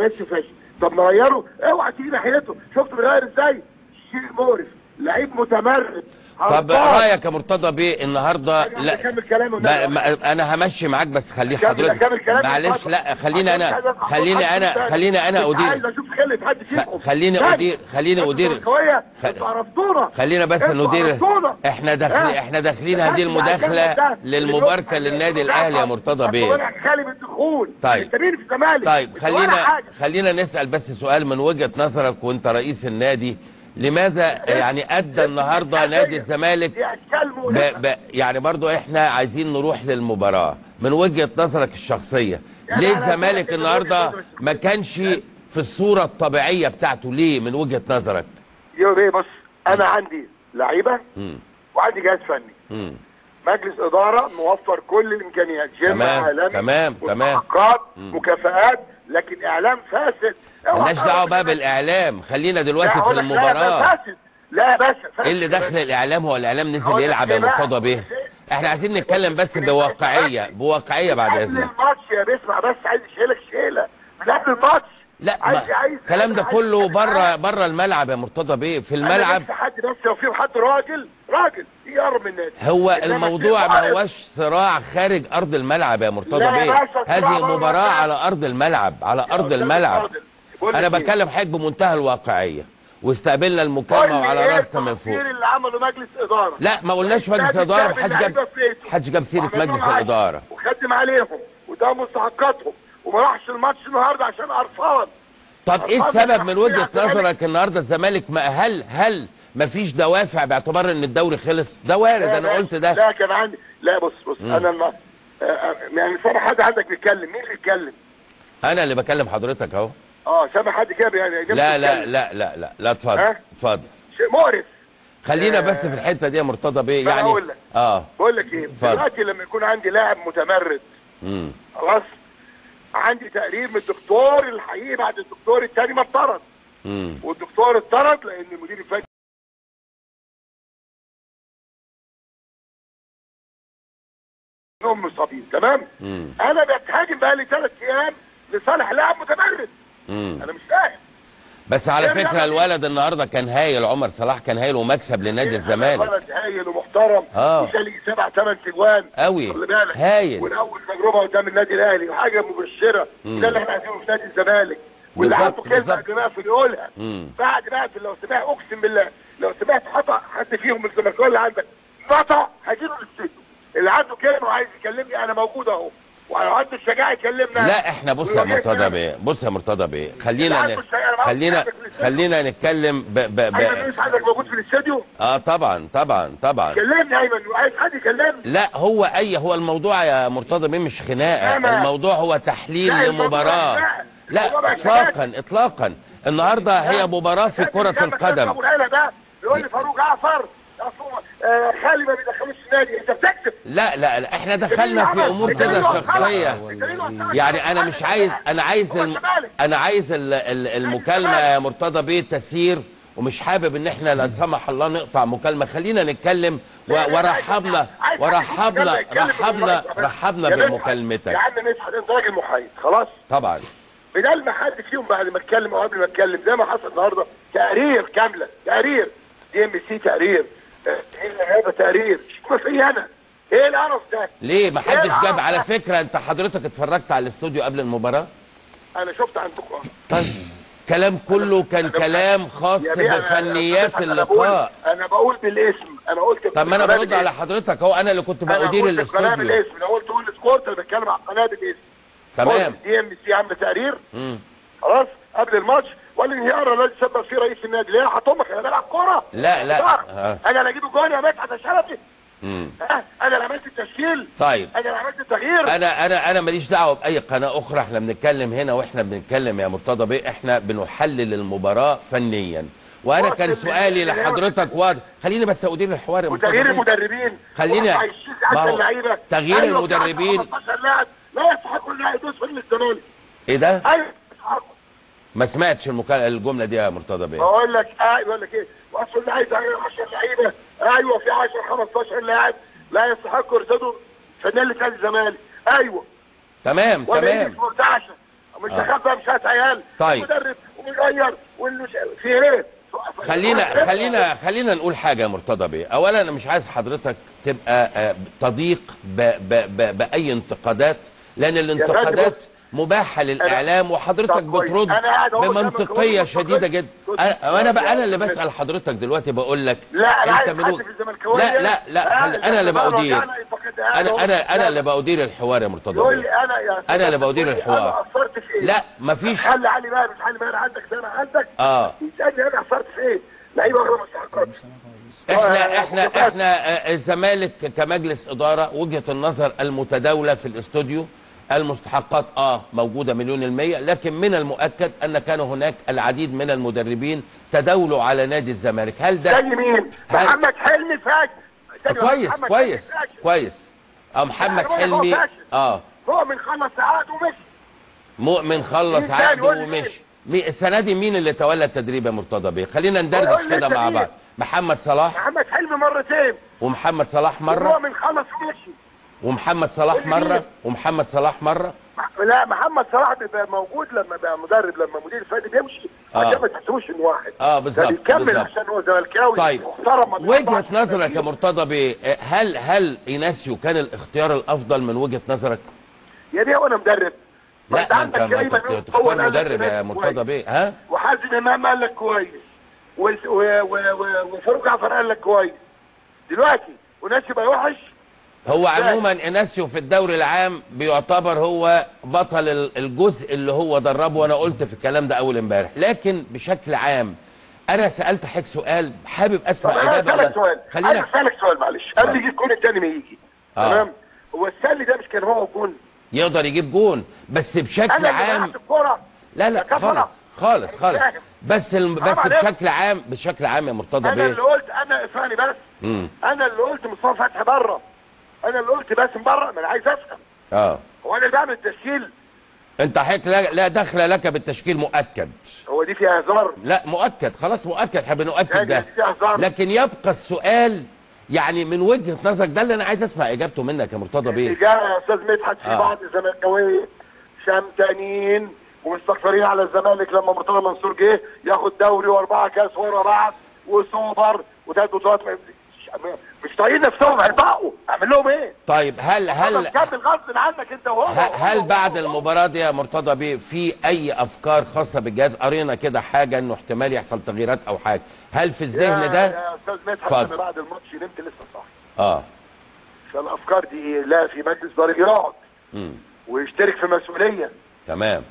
ماشي فاشل طب نغيره اوعى تيجي ناحيته شفت بيغير ازاي شيء مقرف لعيب متمرد طب هربان. رايك يا مرتضى بيه النهارده لا لا كمل كلامه ما ما انا همشي معاك بس خليه كمل- حضرتك كمل كلامي معلش اتفضل. لا خليني انا عشان عايز خليني أحط حد انا تاني. خليني انا مش ادير عايز اشوف خلة حد فيكم خليني تاني. أدير- خليني انتوا أدير. زملكاوية، خ- انتوا عرفتونا خلينا بس انتوا ندير عرفتونا. احنا داخلين ها؟ احنا داخلين ده هذه حد بقى المداخله الجنب ده. للمباركه اللي للنادي بيقول- الاهلي يا مرتضى بيه بقول لك خالي بالدخول طيب. انت مين في الزمالك طيب انت ولا خلينا حاجة. خلينا نسال بس سؤال من وجهه نظرك وانت رئيس النادي لماذا يعني ادى النهارده نادي الزمالك دي اشكال ب مهمة. ب يعني برضو احنا عايزين نروح للمباراة من وجهة نظرك الشخصية يعني ليه أنا الزمالك أتأكد من النهاردة وجهة نظري ما كانش في الصورة الطبيعية بتاعته ليه من وجهة نظرك يا بيه بص انا عندي لعيبه مم. وعندي جهاز فني مم. مجلس اداره موفر كل الامكانيات جيم تمام، عالمي تمام، تمام. مستحقات مكافآت لكن اعلام فاسد اوعى ملناش تعرف دعوة إن بقى أنا- بالاعلام خلينا لا، دلوقتي في أقول لك لا، ده المباراة فاسد لا يا باشا فاسد ايه اللي دخل الاعلام هو الاعلام نزل أقول لك يلعب يا إيه بقى؟ مرتضى بيه احنا عايزين نتكلم بس بواقعية بواقعية بعد قبل اذنك الماتش يا بسمع بس عايز يشيلك شيله من قبل الماتش لا عايز ما عايز الكلام ده عايز- كله عايز- بره بره الملعب يا مرتضى بيه في أنا الملعب نفسي حد بس لو في حد راجل راجل يقرب من النادي هو إنما الموضوع في ما واقف. هوش صراع خارج ارض الملعب يا مرتضى لا يا بيه باشا، صراع هذه بره مباراة الملعب. على ارض الملعب على يا ارض أستاذ الملعب فاضل، بقول انا لك إيه؟ بتكلم حضرتك بمنتهى الواقعية واستقبلنا قول المكالمة لي وعلى إيه راسنا من فوق التقرير اللي عمله مجلس اداره لا ما قلناش مجلس النادي اداره بتاع محدش جاب اللعيبة في بيته. محدش جاب سيرة وعمل لهم مجلس عقد الادارة وخدم عليهم وده مستحقاتهم وما راحش الماتش النهارده عشان قرفان طب ايه أرقام السبب من وجهة التحكيم على نظرك النهارده الزمالك ما هل هل ما فيش دوافع باعتبار ان الدوري خلص ده وارد لا، انا لا، قلت ده لا كان عندي لا بص بص مم. انا ما آه، آه، يعني سامع حد عندك بيتكلم مين اللي بيتكلم؟ انا اللي بكلم حضرتك اهو اه سامع حد كده يعني نفسه لا لا يتكلم. لا لا لا لا اتفضل ها؟ اتفضل شيء مقرف خلينا آه. بس في الحته دي يا مرتضى بيه ما يعني أقول لك. اه بقول لك ايه اتفضل. دلوقتي لما يكون عندي لاعب متمرد امم خلاص عندي تقرير من الدكتور الحقيقي بعد الدكتور الثاني ما اتطرد امم والدكتور اتطرد لان المدير الفني انهم مصابين تمام امم انا بتهاجم بقى لي ثلاث ايام لصالح لاعب متمرد امم انا مش فاهم بس على يا فكره ابني. الولد النهارده كان هايل عمر صلاح كان هايل ومكسب لنادي الزمالك ولد هايل ومحترم آه. وشال سبع ثمان تجوان قوي خلي بالك هايل والاول تجربه قدام النادي الاهلي وحاجه مبشره مم. ده اللي احنا عايزينه في نادي الزمالك واللي بالظبط، عنده كلمه بالظبط. قبل ما يقفل يقولها امم بعد بقى لو سمعت اقسم بالله لو سمعت خطا حد فيهم من الزملكاويه اللي عندك خطا هجيله الاستوديو اللي عنده كلمه وعايز يكلمني انا موجود اهو ولو عنده الشجاعه يكلمنا لا احنا بص يا مرتضى بيه بص يا مرتضى بيه خلينا ن... خلينا خلينا نتكلم ب... ب... ايمن ب... مش عايزك موجود في الاستوديو اه طبعا طبعا طبعا كلمني ايمن عايز حد يكلمني لا هو اي هو الموضوع يا مرتضى بيه مش خناقه لا، ما- الموضوع هو تحليل لا، الموضوع لمباراه لا. لا الموضوع بقى اطلاقا اطلاقا النهارده هي مباراه في كره ابو القدم العيله ده يقول لي فاروق جعفر أصل، آه، خالي ما بيدخلوش النادي انت بتكذب لا لا لا احنا دخلنا في امور كده شخصيه يعني انا مش عايز انا عايز الم... انا عايز ال... ال... المكالمه يا مرتضى بيه تسير ومش حابب ان احنا لا سمح الله نقطع مكالمه خلينا نتكلم و... ورحبنا ورحبنا رحبنا رحبنا يا بمكالمتك عم مدحت انت راجل محايد خلاص طبعا بدل ما حد فيهم بعد ما اتكلم او قبل ما اتكلم زي ما حصل النهارده تقرير كامله تقرير دي ام بي سي تقرير آه، هذا تقرير ما في انا ايه القرف ده ليه ما حدش إيه جاب العرض على ده؟ فكره انت حضرتك اتفرجت على الاستوديو قبل المباراه انا شفت عندكم طيب كلام كله كان كلام خاص يا بيه، أنا- بفنيات أنا اللقاء بقول- انا بقول بالاسم انا قلت طب ما انا بالقناة برد على بالاسم. حضرتك اهو انا اللي كنت انا بأدير قلت القناه الاستوديو بالاسم لو قلت قول سكورت انا بتكلم على القناه بالاسم تمام دي ام سي عامله تقرير مم. خلاص قبل الماتش وقال لي انهيار الذي سبب فيه رئيس النادي ليه هطمك انا بلعب كوره لا لا صح. آه. انا اللي اجيب جون يا مدحت شرفي مم. ها؟ انا اللي عملت التشكيل طيب انا اللي عملت التغيير انا انا انا ماليش دعوه باي قناه اخرى احنا بنتكلم هنا واحنا بنتكلم يا مرتضى بيه احنا بنحلل المباراه فنيا وانا وقت كان ال- سؤالي ال- لحضرتك واضح خليني بس ادير الحوار يا مرتضى وتغيير بيه. المدربين خليني- وقع الشيك ما عند هو اللعيبه تغيير أيوة، المدربين- 15 لاعب لا يستحق ان يدوس في الزمالك ايه ده ايوه يستحق ما سمعتش المكال... الجمله دي يا مرتضى بيه بقول لك اه يقول لك ايه واصل اللي عايز 10 لعيبه ايوه في 10 15 لاعب لا يستحقوا يرتدوا فانيله نادي الزمالك ايوه تمام ولا تمام يجي مرتعشه مش آه. هخاف بقى مش هات عيال طيب. مدرب ويغير واللي في ايه خلينا خلينا خلينا نقول حاجه يا مرتضى بيه اولا انا مش عايز حضرتك تبقى آه، تضيق ب ب ب باي انتقادات لان الانتقادات مباحه للاعلام وحضرتك طب كويس. بترد أنا قاعد أهو بمنطقيه قدامك شديده وأقول- جدا كنت- انا انا بقى انا اللي كنت- بسال حضرتك دلوقتي بقول لك لا انا عايز من حد وج- في الزملكاويه لا لا لا خلي- انا اللي بأدير انا انا انا اللي بأدير الحوار يا مرتضى يقول بيه لي انا يا أنا اللي بأدير يقول لي الحوار. انا قصرت في ايه لا مفيش خلي علي بقى مش علي بقى عندك زي ما عندك اه يسالني انا قصرت في ايه لعيبه غير مستحقات احنا آه، احنا مكافآت. احنا آه، الزمالك كمجلس اداره وجهه النظر المتداوله في الاستوديو المستحقات اه موجوده مليون المية لكن من المؤكد ان كان هناك العديد من المدربين تداولوا على نادي الزمالك هل ده زي مين هل- محمد حلمي فاجر ثانية واحدة، كويس محمد كويس حلمي فاجر. كويس اه محمد لا، هو حلمي فاشل. اه هو من خمس ساعات ومشي مؤمن خلص مين تاني؟ عقده قول لي ومشي مي- السنه دي مين اللي تولى التدريب يا مرتضى بيه خلينا ندردش قول لي كده أنت مع مين؟ بعض محمد صلاح محمد حلمي مرتين ومحمد صلاح هو مره من خمس ومشي ومحمد صلاح قول لي مره مين؟ ومحمد صلاح مره لا محمد صلاح بيبقى موجود لما بقى مدرب لما مدير فادي بيمشي آه. عشان ما تحسوش انه واحد اه بالظبط ده بيكمل بالظبط. عشان هو زملكاوي طيب محترم ما وجهه بيقطعش نظرك يا التمرين. مرتضى بيه آه، هل هل ايناسيو كان الاختيار الافضل من وجهه نظرك؟ يا دي وانا مدرب ما لا انت ما انت عندك ما انت كريم بت- أيوب، هو تختار اللي قال لك مدرب يا إنه مرتضى كويس. بيه ها؟ وحازم امام قال لك كويس و- و- و- و- وفاروق جعفر قال لك كويس دلوقتي وناس يبقى وحش هو عموما ايناسيو في الدوري العام بيعتبر هو بطل ال- الجزء اللي هو دربه وانا قلت في الكلام ده اول امبارح لكن بشكل عام انا سالت حضرتك سؤال حابب طب اسمع انا اجابه اسالك سؤال عايز خلينا اسالك سؤال معلش قبل يجي الجون الثاني ما يجي آه. تمام هو السلي ده مش كان هو الجون يقدر يجيب جون بس بشكل انا اللي عام ضيعت الكوره لا لا يا كفرة. خالص خالص خالص فاهم. بس الم... حرام بس عليك. بشكل عام بشكل عام يا مرتضى انا بيه اللي قلت انا اسمعني بس امم انا اللي قلت مصطفى فتحي بره انا اللي قلت باسم بره ما انا عايز افهم اه هو انا اللي بعمل التسجيل انت حضرتك لا, لا دخل لك بالتشكيل مؤكد هو دي فيها هزار لا مؤكد خلاص مؤكد حابب نؤكد لا، ده دي فيها هزار لكن يبقى السؤال يعني من وجهه نظرك ده اللي انا عايز اسمع اجابته منك يا مرتضى بيه اللي جاء يا استاذ مدحت في آه. بعض الزملكاويه شمتانين ومستكثرين على الزمالك لما مرتضى منصور جه ياخد دوري واربعه كاس ورا بعض وسوبر وثلاث بطولات مش- مش طايقين نفسهم هيطقوا اعمل لهم ايه؟ طيب هل هل هل كمل غصب عنك انت وهو ه- هل بعد المباراة دي يا مرتضى بيه في أي أفكار خاصة بالجهاز قرينا كده حاجة إنه احتمال يحصل تغييرات أو حاجة هل في الذهن يا- ده؟ يا استاذ مدحت اتفضل. انا بعد الماتش نمت لسه صاحي آه فالافكار دي إيه؟ لا في مجلس اداره يقعد امم ويشترك في مسؤوليه تمام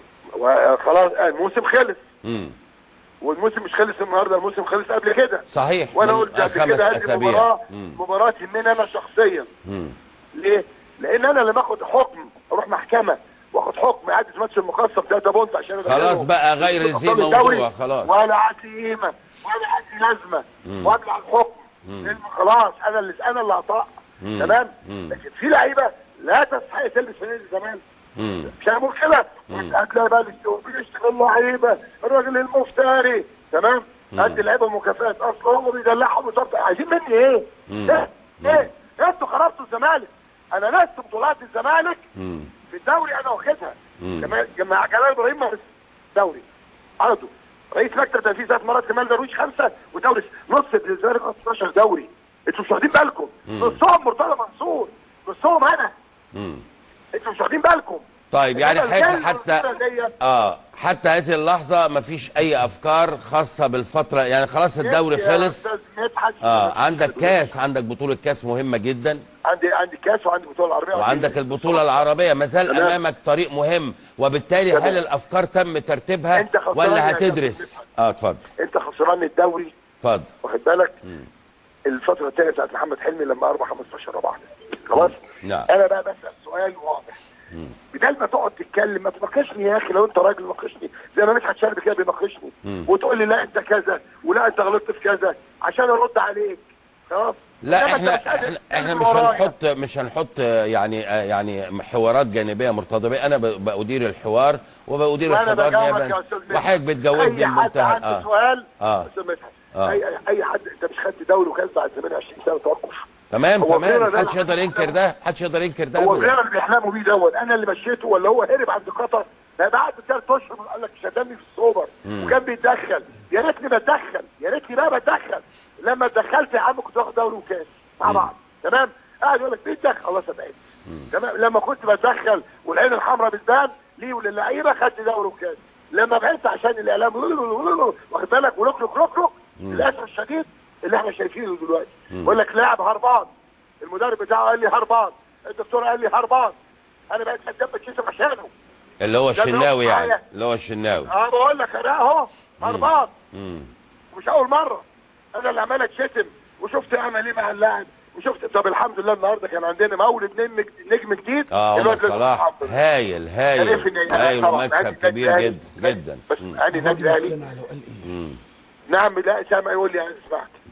وخلاص الموسم خلص امم والموسم مش خلص النهارده الموسم خلص قبل كده صحيح وانا من قلت قبل خمس كده هذه أسابيع مباراه مم. مباراه مني انا شخصيا مم. ليه؟ لان انا لما اخد حكم اروح محكمه واخد حكم اعاده ماتش المقصه بثلاثه بونت عشان خلاص أدخله بقى غير ذي أبطال الدوري، موضوع خلاص ولا عندي قيمه ولا عندي لازمه مم. وابلع الحكم مم. لأن خلاص انا اللي انا اللي هطأ مم. تمام مم. لكن في لعيبه لا تستحق تلبس في نادي الزمالك مم. مش هنقول كده مم. هتلاقي بقى الاستو- بيشتغل لعيبه الراجل المفتري تمام مم. ادي اللعيبه مكافآت اصلا هو بيدلعهم وطب عايزين مني ايه؟ مم. ايه؟ ايه؟ انتوا خربتوا الزمالك انا نست بطولات الزمالك مم. في الدوري انا واخدها مم. جماعه جماعه جلال ابراهيم ما دوري عرضه رئيس مكتب تنفيذ ثلاث مرات كمال درويش خمسه ودوري نص الزمالك 16 دوري انتوا مش واخدين بالكم مم. نصهم مرتضى منصور نصهم انا مم. انتوا مش واخدين بالكم طيب يعني إنما حتى الجاي حتى والمرة ديت اه حتى هذه اللحظة مفيش أي أفكار خاصة بالفترة يعني خلاص الدوري يا خلص أستاذ مدحت. اه عندك كاس عندك بطولة كاس مهمة جدا عندي عندي كاس وعندي بطوله عربيه وعندك البطولة العربية ما زال تمام. أمامك طريق مهم وبالتالي تمام. هل الأفكار تم ترتيبها أنت خسران ولا يا هتدرس؟ كابتن اه اتفضل انت خسران الدوري اتفضل واخد بالك مم. الفتره الثانيه بتاعت محمد حلمي لما اربع 15 ربع خلاص نعم انا بقى بسال سؤال واضح مم. بدل ما تقعد تتكلم ما تناقشني يا اخي لو انت راجل ناقشني زي ما مدحت شلبي كده بيناقشني مم. وتقول لي لا انت كذا ولا انت غلطت في كذا عشان ارد عليك خلاص لا إنما أنت احنا مش قادر احنا, احنا تجري مش ورايا. هنحط مش هنحط آه، يعني آه، يعني حوارات جانبيه مرتضى بيه انا ب- بأدير الحوار وبأدير وانا الحوار بجاوبك يا نيابا استاذ مدحت. وحضرتك بتجاوبني اي حد بمنتهى عنده اه سؤال آه. استاذ مدحت آه. اي اي اي حد انت مش خدت دوري وكاس بعد 28 سنه توقف تمام هو تمام فعلا ده محدش اللي يقدر ينكر ده محدش يقدر ينكر ده هو أبداً. فعلا اللي بيحلموا بيه دوت انا اللي مشيته ولا هو هرب عند قطر ده بعد ثلاث اشهر قال لك شتمني في السوبر وكان بيتدخل يا ريتني بتدخل يا ريتني بقى بتدخل لما اتدخلت يا عم كنت واخد دوري وكاس مع بعض تمام قاعد يقول لك بيتدخل الله سامحني تمام لما كنت بتدخل والعين الحمراء بتبان ليه وللعيبه خدت دوري وكاس لما بعدت عشان الاعلام واخد بالك ولوك لوك لوك لوك للاسف الشديد اللي احنا شايفينه دلوقتي بقول لك لاعب هربان المدرب بتاعه قال لي هربان الدكتور قال لي هربان انا بقيت خدام بتشتم عشانه اللي هو الشناوي معايا. يعني اللي هو الشناوي اه بقول لك انا اهو هربان مم. مش اول مره انا اللي عمال اتشتم وشفت اعمل ايه مع اللاعب وشفت طب الحمد لله النهارده كان عندنا مولد نجم نجم جديد اه عمر الواد لازم صلاح يتحمل. هايل هايل عارف إن- هايل طبعاً، ومكسب نادي كبير الأهلي. جدا جدا بس مم. انا النادي الاهلي سمع لو قال ايه مم. نعم لا سامع يقول لي انا سمعت